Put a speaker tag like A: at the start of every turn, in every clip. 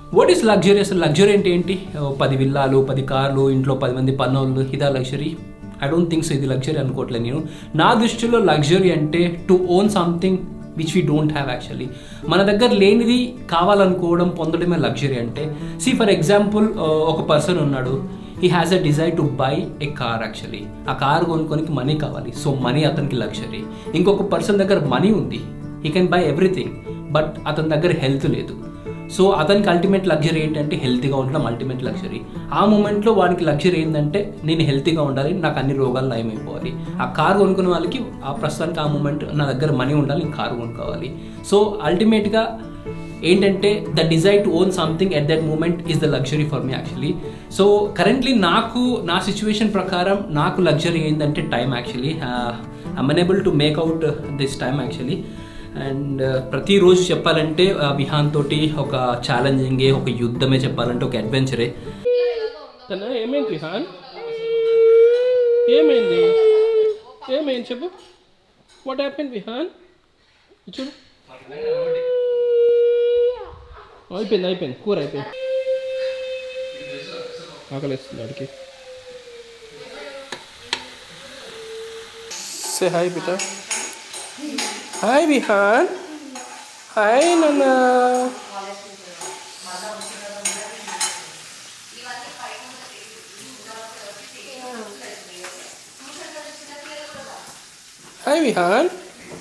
A: What is luxury అసలు luxury అంటే ఏంటి ఓ పది విల్లాలు పది కార్లు ఇంట్లో పది మంది పన్నోళ్ళు ఇదా luxury I don't think so ఇది లగ్జరీ అనుకోవట్లేదు నేను నా దృష్టిలో లగ్జరీ అంటే to own something which we don't have actually మన దగ్గర లేనిది కావాలనుకోవడం పొందడమే లగ్జరీ అంటే సి ఫర్ ఎగ్జాంపుల్ ఒక పర్సన్ ఉన్నాడు he has a desire to buy a car actually ఆ కార్ కొనుక్కోనికి మనీ కావాలి సో మనీ అతనికి లగ్జరీ ఇంకొక పర్సన్ దగ్గర మనీ ఉంది he can buy everything but అతని దగ్గర హెల్త్ లేదు సో అతనికి అల్టిమేట్ లగ్జరీ ఏంటంటే హెల్తీగా ఉండడం అల్టిమేట్ లగ్జరీ ఆ మూమెంట్లో వానికి లగ్జరీ ఏంటంటే నేను హెల్తీగా ఉండాలి నాకు అన్ని రోగాలు నయమైపోవాలి ఆ కారు కొనుక్కునే వాళ్ళకి ఆ ప్రస్తుతానికి ఆ మూమెంట్ నా దగ్గర మనీ ఉండాలి నేను కారు కొనుక్కోవాలి సో అల్టిమేట్గా ఏంటంటే the desire to own something at that moment is the luxury for me actually so currently నాకు నా సిచ్యువేషన్ ప్రకారం నాకు లగ్జరీ ఏంటంటే time actually I'm unable to make out this time actually and ప్రతిరోజు చెప్పాలంటే ఆ, విహాన్ తోటి ఒక ఛాలెంజింగే ఒక యుద్ధమే చెప్పాలంటే ఒక అడ్వెంచరే
B: తన ఏమైంది విహాన్ ఏమైంది ఏమైంది చెప్పు వాట్ హ్యాపెన్ విహాన్ చూడు అయిపోయింది అయిపోయింది కూర అయిపోయింది ఆకలిస్తుంది వాడికి సే హాయ్ బిట హాయ్ విహాన్ హాయ్ నాన్న హాయ్ విహాన్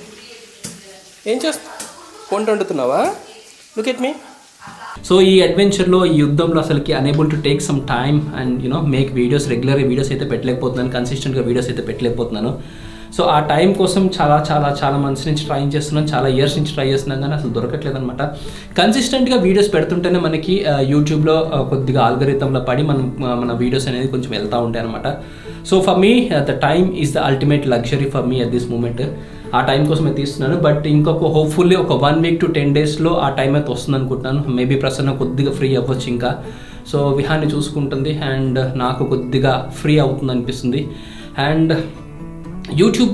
B: ఏం చేస్తా వంట వండుతున్నావా లుక్ ఎట్ మీ
A: సో ఈ అడ్వెంచర్లో ఈ యుద్ధంలో అసలుకి unable to take some time and you know make videos regular videos అయితే పెట్టలేకపోతున్నాను కన్సిస్టెంట్గా వీడియోస్ అయితే పెట్టలేకపోతున్నాను సో ఆ టైం కోసం చాలా చాలా చాలా మంత్స్ నుంచి ట్రై చేస్తున్నాను చాలా ఇయర్స్ నుంచి ట్రై చేస్తున్నాను కానీ అసలు దొరకట్లేదు అనమాట కన్సిస్టెంట్గా వీడియోస్ పెడుతుంటేనే మనకి ఆ, యూట్యూబ్లో ఆ, కొద్దిగా ఆల్గరితంలో పడి మనం ఆ, మన వీడియోస్ అనేది కొంచెం వెళ్తూ ఉంటాయి అనమాట so for me the time is the ultimate luxury for me at this moment ఆ టైం కోసమే తీస్తున్నాను బట్ ఇంకొక హోప్ఫుల్లీ ఒక వన్ వీక్ టు టెన్ డేస్లో ఆ టైం అయితే వస్తుంది అనుకుంటున్నాను మేబీ ప్రసన్న కొద్దిగా ఫ్రీ అవ్వచ్చు ఇంకా సో విహాన్ని చూసుకుంటుంది అండ్ నాకు కొద్దిగా ఫ్రీ అవుతుంది అనిపిస్తుంది అండ్ యూట్యూబ్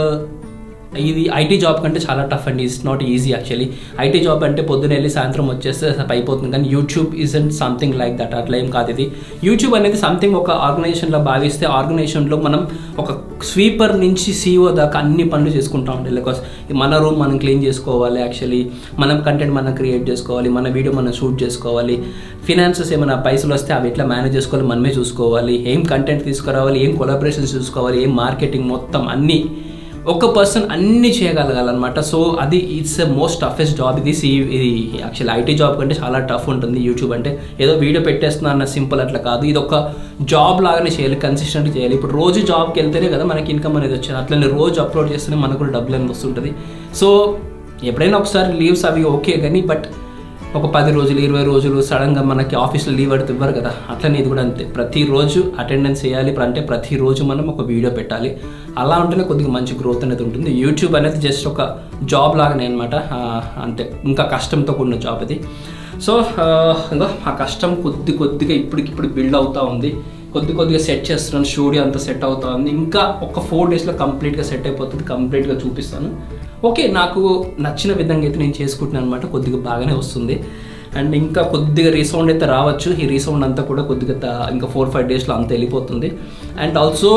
A: ఇది ఐటీ జాబ్ కంటే చాలా టఫ్ అండి it's not easy actually IT job అంటే పొద్దున వెళ్ళి సాయంత్రం వచ్చేస్తే అయిపోతుంది కానీ YouTube isn't something like that అట్లా ఏం కాదు ఇది యూట్యూబ్ అనేది సంథింగ్ ఒక ఆర్గనైజేషన్లో భావిస్తే ఆర్గనైజేషన్లో మనం ఒక స్వీపర్ నుంచి సీఓ దాకా అన్ని పనులు చేసుకుంటా ఉండాలి బికాస్ మన రూమ్ మనం క్లీన్ చేసుకోవాలి యాక్చువల్లీ మనం కంటెంట్ మనం క్రియేట్ చేసుకోవాలి మన వీడియో మనం షూట్ చేసుకోవాలి ఫినాన్సెస్ ఏమైనా పైసలు వస్తే అవి ఎట్లా మేనేజ్ చేసుకోవాలి మనమే చూసుకోవాలి ఏం కంటెంట్ తీసుకురావాలి ఏం కొలాబరేషన్స్ చూసుకోవాలి ఏం మార్కెటింగ్ మొత్తం అన్నీ ఒక పర్సన్ అన్ని చేయగలగాలన్నమాట సో అది it's a most toughest job ఇది సి ఇది యాక్చువల్ ఐటీ జాబ్ కంటే చాలా టఫ్ ఉంటుంది యూట్యూబ్ అంటే ఏదో వీడియో పెట్టేస్తున్నా అన్న సింపుల్ అట్లా కాదు ఇది ఒక జాబ్ లాగానే చేయాలి కన్సిస్టెంట్ చేయాలి ఇప్పుడు రోజు జాబ్కి వెళ్తేనే కదా మనకి ఇన్కమ్ అనేది వచ్చేది అట్లనే రోజు అప్లోడ్ చేస్తేనే మనకు కూడా డబ్బులు అనేది వస్తుంటుంది సో ఎప్పుడైనా ఒకసారి లీవ్స్ అవి ఓకే కానీ బట్ ఒక పది రోజులు ఇరవై రోజులు సడన్గా మనకి ఆఫీస్లో లీవ్ అడితే ఇవ్వరు కదా అట్లనే ఇది కూడా అంతే ప్రతిరోజు అటెండెన్స్ చేయాలి అంటే ప్రతిరోజు మనం ఒక వీడియో పెట్టాలి అలా ఉంటేనే కొద్దిగా మంచి గ్రోత్ అనేది ఉంటుంది యూట్యూబ్ అనేది జస్ట్ ఒక జాబ్ లాగానే అనమాట అంతే ఇంకా కష్టంతో కూడిన జాబ్ ఇది సో ఇంకా ఆ కష్టం కొద్ది కొద్దిగా ఇప్పటికిప్పుడు బిల్డ్ అవుతూ ఉంది కొద్ది కొద్దిగా సెట్ చేస్తున్నాను స్టూడియో అంతా సెట్ అవుతా ఉంది ఇంకా ఒక ఫోర్ డేస్లో కంప్లీట్గా సెట్ అయిపోతుంది కంప్లీట్గా చూపిస్తాను ఓకే నాకు నచ్చిన విధంగా అయితే నేను చేసుకుంటున్నాను అనమాట కొద్దిగా బాగానే వస్తుంది అండ్ ఇంకా కొద్దిగా రీసౌండ్ అయితే రావచ్చు ఈ రీసౌండ్ అంతా కూడా కొద్దిగా త- ఇంకా ఫోర్ ఫైవ్ డేస్లో అంత వెళ్ళిపోతుంది and also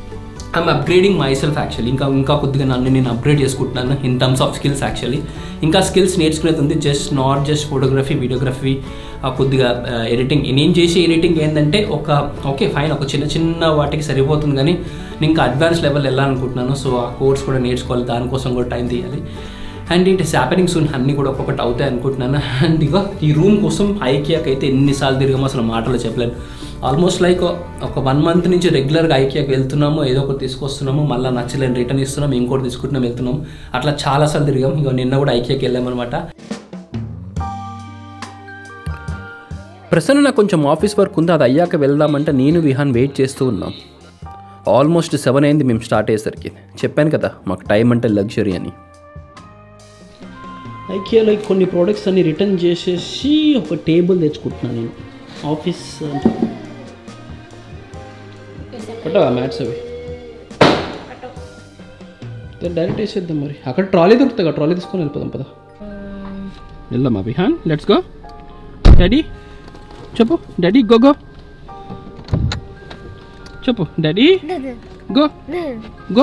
A: I'm upgrading myself actually ఇంకా ఇంకా కొద్దిగా నన్ను నేను అప్గ్రేడ్ చేసుకుంటున్నాను in terms of skills actually ఇంకా స్కిల్స్ నేర్చుకునేది ఉంది just not just photography videography కొద్దిగా ఎడిటింగ్ నేను చేసే ఎడిటింగ్ ఏంటంటే ఒక ఓకే ఫైన్ ఒక చిన్న చిన్న వాటికి సరిపోతుంది కానీ నేను ఇంకా అడ్వాన్స్ లెవెల్ వెళ్ళాలనుకుంటున్నాను సో ఆ కోర్స్ కూడా నేర్చుకోవాలి దానికోసం కూడా టైం తీయాలి and it is happening soon అన్నీ కూడా ఒక్కొక్కటి అవుతాయి అనుకుంటున్నాను అండ్ ఇక ఈ రూమ్ కోసం ఐకియాకి అయితే ఎన్నిసార్లు తిరిగామో అసలు మాటలు చెప్పలేను ఆల్మోస్ట్ లైక్ ఒక వన్ మంత్ నుంచి రెగ్యులర్గా ఐకియాకి వెళ్తున్నాము ఏదో ఒకటి తీసుకొస్తున్నాము మళ్ళీ నచ్చలేని రిటర్న్ ఇస్తున్నాము ఇంకోటి తీసుకుంటున్నాం వెళ్తున్నాము అట్లా చాలాసార్లు తిరిగాము ఇక నిన్న కూడా ఐకియాకి వెళ్ళామన్నమాట ప్రసన్న నాకు కొంచెం ఆఫీస్ వర్క్ ఉంది అది అయ్యాక వెళ్దామంటే నేను విహాన్ వెయిట్ చేస్తూ ఉన్నాం ఆల్మోస్ట్ సెవెన్ అయింది మేము స్టార్ట్ అయ్యేసరికి చెప్పాను కదా మాకు టైం అంటే లగ్జరీ అని
B: ఐకియాలో కొన్ని ప్రోడక్ట్స్ అన్ని రిటర్న్ చేసేసి ఒక టేబుల్ తెచ్చుకుంటున్నాను నేను ఆఫీస్ పట్టవా మ్యాట్స్ అవి డైరెక్ట్ వేసేద్దాం మరి అక్కడ ట్రాలీ దొరుకుతుంది ట్రాలీ తీసుకొని వెళ్ళిపోదాం పదా వెళ్దామా విహాన్ లెట్స్ గో డాడీ
A: చెప్పు డాడీ గో గో చెప్పు డాడీ గో గో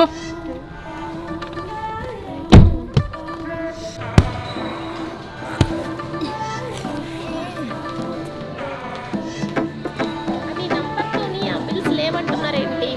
C: అది నంబర్తోని ఆ బిల్స్ లేవంటున్నారేంటి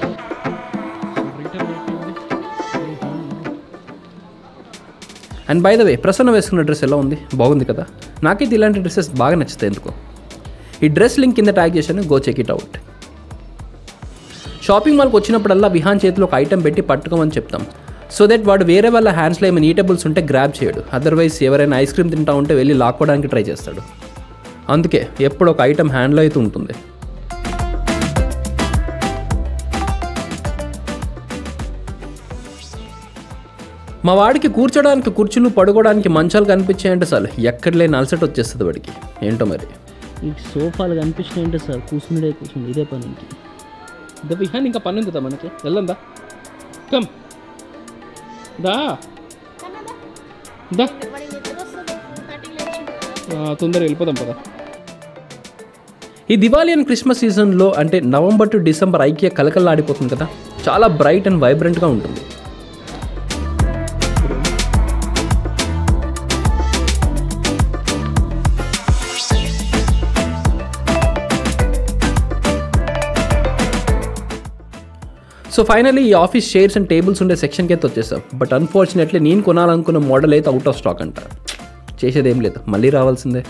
A: and by the way Prasanna వేసుకున్న డ్రెస్ ఎలా ఉంది బాగుంది కదా నాకైతే ఇలాంటి డ్రెస్సెస్ బాగా నచ్చుతాయి ఎందుకో ఈ డ్రెస్ లింక్ కింద ట్యాగ్ చేశాను go check it out shopping మాల్కి వచ్చినప్పుడల్లా విహాన్ చేతిలో ఒక ఐటెం పెట్టి పట్టుకోమని చెప్తాం సో దట్ వాడు వేరే వాళ్ళ హ్యాండ్స్లో ఏమైనా ఈటబుల్స్ ఉంటే గ్రాప్ చేయడు అదర్వైజ్ ఎవరైనా ఐస్ క్రీమ్ తింటా ఉంటే వెళ్ళి లాక్కోవడానికి ట్రై చేస్తాడు అందుకే ఎప్పుడు ఒక ఐటెం హ్యాండ్లో అయితే ఉంటుంది మా వాడికి కూర్చోడానికి కుర్చీలు పడుకోవడానికి మంచాలు కనిపించాయంటే చాలు ఎక్కడ లేని అలసట వచ్చేస్తుంది వాడికి ఏంటో మరి
D: మీకు సోఫాలు కనిపించినాయంటే సార్ కూర్చుండే కూర్చుండే ఇదే పని ఇంక.
A: దా విహాన్ ఇంకా పని ఉంది కదా మనకి వెళ్దాం కమ్ దా దా
C: వాడి నిద్ర వస్తుంది థర్టీ లేచి
A: ఆ, తొందరగా వెళ్ళిపోదాం పదా ఈ దివాళీ అండ్ క్రిస్మస్ సీజన్లో అంటే నవంబర్ టు డిసెంబర్ ఐక్య కలకల్లాడిపోతుంది కదా చాలా బ్రైట్ అండ్ వైబ్రెంట్గా ఉంటుంది సో ఫైనల్లీ ఈ ఆఫీస్ చైర్స్ అండ్ టేబుల్స్ ఉండే సెక్షన్కి అయితే వచ్చేసాం బట్ అన్ఫార్చునేట్లీ నేను కొనాలనుకున్న మోడల్ అయితే అవుట్ ఆఫ్ స్టాక్ అంట చేసేది ఏం లేదు మళ్ళీ రావాల్సిందే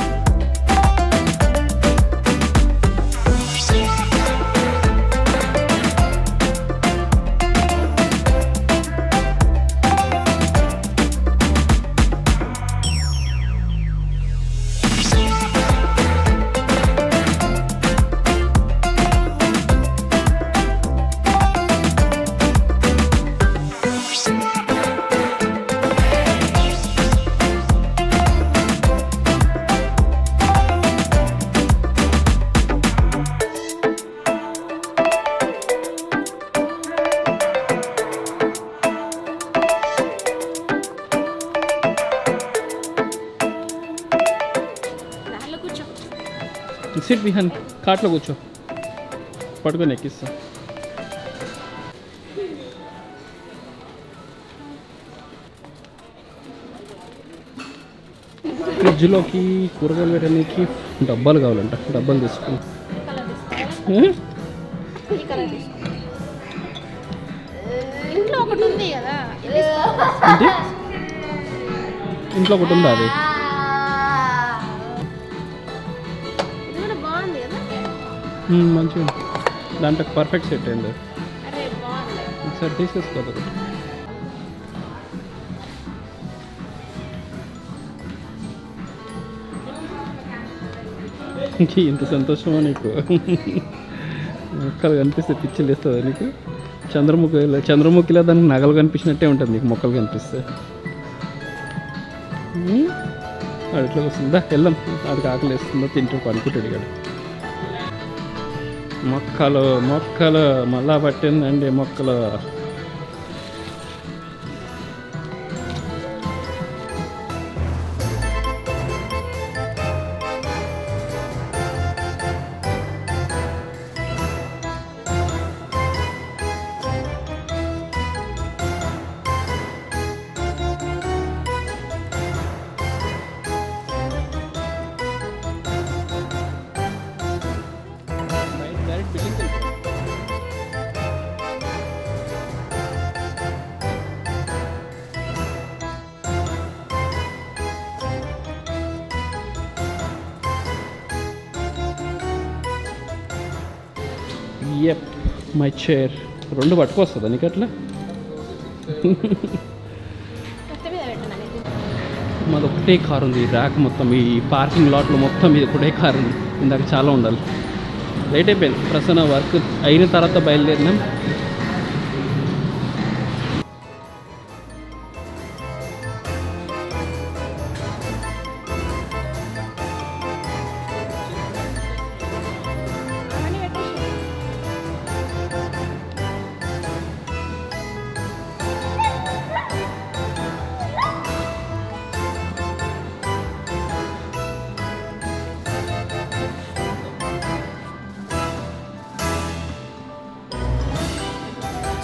C: దారిలో కూర్చో
A: సిట్ బిహాన్ కార్ట్లో కూర్చో పట్టుకొని ఎక్కిస్తా ఫ్రిడ్జ్లోకి కూరగాయలు పెట్టడానికి డబ్బాలు కావాలంట డబ్బాలు తీసుకుని
C: కలర్ తీసుకోవాలి ఈ కలర్ తీసుకో ఇంట్లో ఒకటి ఉంది కదా ఇది తీసుకో.
A: ఏంటి ఇంట్లో ఒకటి ఉందా అది
C: ఇది కూడా బాగుంది కదా
A: మ్మ్, మంచిగా ఉంది. దాంట్లో పర్ఫెక్ట్ సెట్ అయింది
C: అరే బాగుంది
A: ఒకసారి తీసేసుకోదు ఒకటి ఇంక ఇంత సంతోషమా నీకు మొక్కలు కనిపిస్తే పిచ్చి లేస్తుందా నీకు చంద్రముఖి చంద్రముఖిలో దానికి నగలు కనిపించినట్టే ఉంటుంది నీకు మొక్కలు కనిపిస్తే ఉమ్, వాడు ఎట్లా వస్తుందా వెళ్దాం వాడికి ఆకలి వేస్తుందో తింటూ పనుకుంటాడు ఇక్కడ మొక్కలు మొక్కలు మళ్ళా పట్టిందండి మొక్కలు direct building yup my chair రెండు పట్టుకొస్తుందా నీకు అట్లా
C: కత్తి మీద పెట్టినా నీకు
A: మాది ఒకటే కార్ ఉంది ఈ ర్యాక్ మొత్తం ఈ పార్కింగ్ లాట్లో మొత్తం ఇది ఒకటే కార్ ఉంది ఇందాక చాలా ఉండాలి లేట్ అయిపోయింది ప్రసన్న వర్క్ అయిన తర్వాత బయలుదేరినాం
C: అవన్నీ పెట్టేసి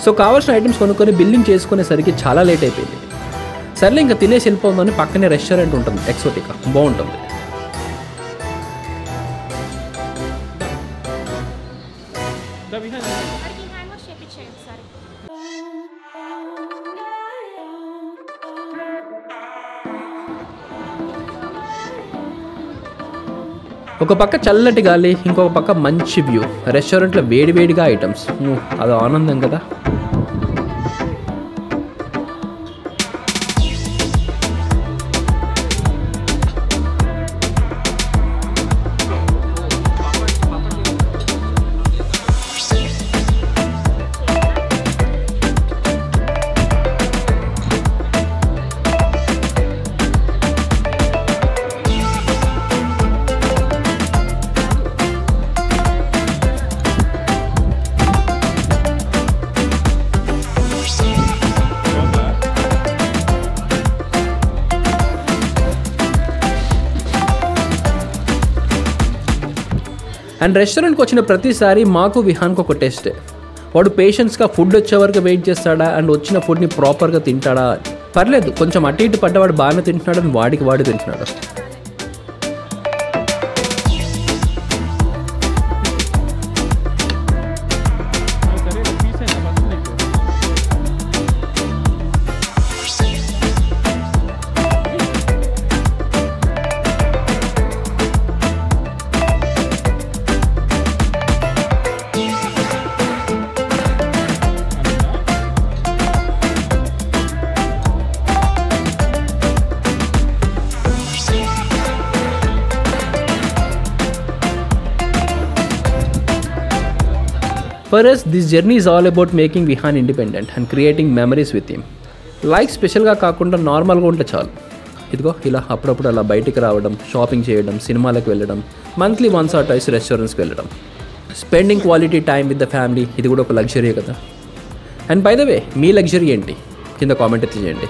B: సో కావాల్సిన ఐటమ్స్ కొనుక్కొని బిల్లింగ్ చేసుకునేసరికి చాలా లేట్ అయిపోయింది సర్లే ఇంకా తినేసి వెళ్ళిపోదామని పక్కనే రెస్టారెంట్ ఉంటుంది ఎక్సోటికా బాగుంటుంది
C: వాడికి హ్యాండ్ వాష్ చేయించేయండి ఒకసారి
B: ఒక పక్క చల్లటి గాలి ఇంకొక పక్క మంచి వ్యూ రెస్టారెంట్లో వేడివేడిగా ఐటమ్స్ అది ఆనందం కదా అండ్ రెస్టారెంట్కి వచ్చిన ప్రతిసారి మాకు విహాన్కి ఒక టెస్ట్ వాడు పేషెన్స్గా ఫుడ్ వచ్చే వరకు వెయిట్ చేస్తాడా అండ్ వచ్చిన ఫుడ్ని ప్రాపర్గా తింటాడా పర్లేదు కొంచెం అటు ఇటు పడ్డవాడు బాగానే తింటున్నాడు అని వాడికి వాడు తింటున్నాడు for us this journey is all about making Vihaan independent and creating memories with him life స్పెషల్గా కాకుండా నార్మల్గా ఉంటే చాలు ఇదిగో ఇలా అప్పుడప్పుడు అలా బయటికి రావడం షాపింగ్ చేయడం సినిమాలకు వెళ్ళడం మంత్లీ వన్స్ ఆర్ టైస్ రెస్టారెంట్స్కి వెళ్ళడం spending quality time with the family ఇది కూడా ఒక లగ్జరీ కదా అండ్ బై ద వే మీ లగ్జరీ ఏంటి కింద కామెంట్ అయితే చేయండి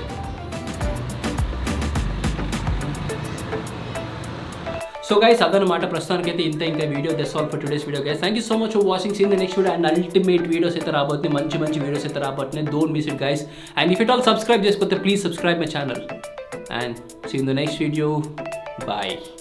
A: సో గైస్ అదనమాట ప్రస్తుతానికి అయితే ఇంత ఇంకా video that's all for today's video guys thank you so much for watching seen the next video and ultimate videos అయితే రాబోతున్నాయి మంచి మంచి వీడియోస్ అయితే రాబోతున్నాయి don't miss it guys and if it all subscribe చేసుకోతే please subscribe my channel and see in the next video bye